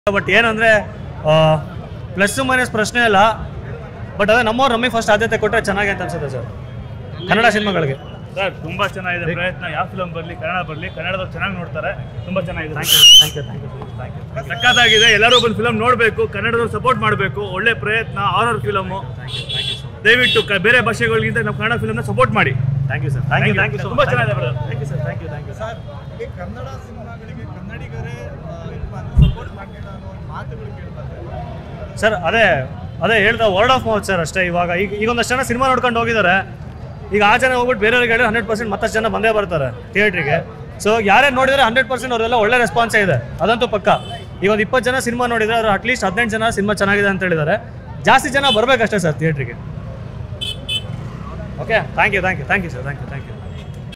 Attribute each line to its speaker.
Speaker 1: But ಏನಂದರೆ plus minus ಪ್ರಶ್ನೆ ಇಲ್ಲ ಬಟ್ ಅದೇ ನಮ್ಮವ್ರು ನಮಗೆ ಫಸ್ಟ್ ಆದ್ಯತೆ ಕೊಟ್ಟರೆ ಚೆನ್ನಾಗಿ ಅಂತ ಅನ್ಸುತ್ತೆ ಸರ್ ಕನ್ನಡ ಸಿನಿಮಾಗಳಿಗೆ
Speaker 2: ಸರ್ ತುಂಬಾ ಚೆನ್ನಾಗಿದೆ ಪ್ರಯತ್ನ ಯಾವ ಫಿಲಮ್ ಬರಲಿ ಕನ್ನಡ ಬರಲಿ ಕನ್ನಡದವ್ರು ಚೆನ್ನಾಗಿ ನೋಡ್ತಾರೆ ತುಂಬಾ ಚೆನ್ನಾಗಿದೆ
Speaker 1: thank you thank you thank you thank you
Speaker 2: ಸಕ್ಕತ್ತಾಗಿದೆ ಎಲ್ಲರೂ ಬಂದು ಫಿಲಮ್ ನೋಡಬೇಕು ಕನ್ನಡದವ್ರು ಸಪೋರ್ಟ್ ಮಾಡಬೇಕು ಒಳ್ಳೆ ಪ್ರಯತ್ನ horror film
Speaker 1: thank you thank you so much
Speaker 2: ದಯವಿಟ್ಟು ಕ- ಬೇರೆ ಭಾಷೆಗಳಿಗಿಂತ ನಮ್ಮ ಕನ್ನಡ ಫಿಲಮ್ನ ಸಪೋರ್ಟ್ ಮಾಡಿ
Speaker 1: thank you sir thank you thank you so
Speaker 2: ತುಂಬಾ
Speaker 1: ಮಚ್
Speaker 2: ಚೆನ್ನಾಗಿದೆ brother.
Speaker 1: Thank you sir thank you thank you
Speaker 3: sir ಈ ಕನ್ನಡ ಸಿನಿಮಾಗಳಿಗೆ ಕನ್ನಡಿಗರೇ ಸಪೋರ್ಟ್ ಮಾಡ್ತಿಲ್ಲ ಅನ್ನೋ ಒಂದು ಮಾತುಗಳು ಕೇಳ್ತಾರೆ
Speaker 1: ಸರ್ ಅದೇ ಅದೇ ಹೇಳ್ದ ವರ್ಡ್ ಆಫ್ ಮೌತ್ ಸರ್ ಅಷ್ಟೇ ಇವಾಗ ಈಗ ಈಗ ಒಂದಷ್ಟು ಜನ ಸಿನಿಮಾ ನೋಡ್ಕೊಂಡು ಹೋಗಿದ್ದಾರೆ ಈಗ ಆ ಜನ ಹೋಗ್ಬಿಟ್ಟು ಬೇರೆಯವ್ರಿಗೆ ಹೇಳಿ ಹಂಡ್ರೆಡ್ ಪರ್ಸೆಂಟ್ ಮತ್ತಷ್ಟು ಜನ ಬಂದೇ ಬರ್ತಾರೆ ಥಿಯೇಟ್ರಿಗೆ ಸೊ ಯಾರೇ ನೋಡಿದ್ರೆ ಹಂಡ್ರೆಡ್ ಪರ್ಸೆಂಟ್ ಅವರೆಲ್ಲ ಒಳ್ಳೆ ರೆಸ್ಪಾನ್ಸೇ ಇದೆ ಅದಂತೂ ಪಕ್ಕ ಈಗ ಒಂದು ಇಪ್ಪತ್ತು ಜನ ಸಿನಿಮಾ ನೋಡಿದ್ರೆ ಅವ್ರು ಅಟ್ಲೀಸ್ಟ್ ಹದಿನೆಂಟು ಜನ ಸಿನಿಮಾ ಚೆನ್ನಾಗಿದೆ ಅಂತ ಹೇಳಿದ್ದಾರೆ ಜಾಸ್ತಿ ಜನ ಬರಬೇಕಷ್ಟೇ ಸರ್ ಥಿಯೇಟ್ರಿಗೆ okay thank you thank you thank you sir thank you thank you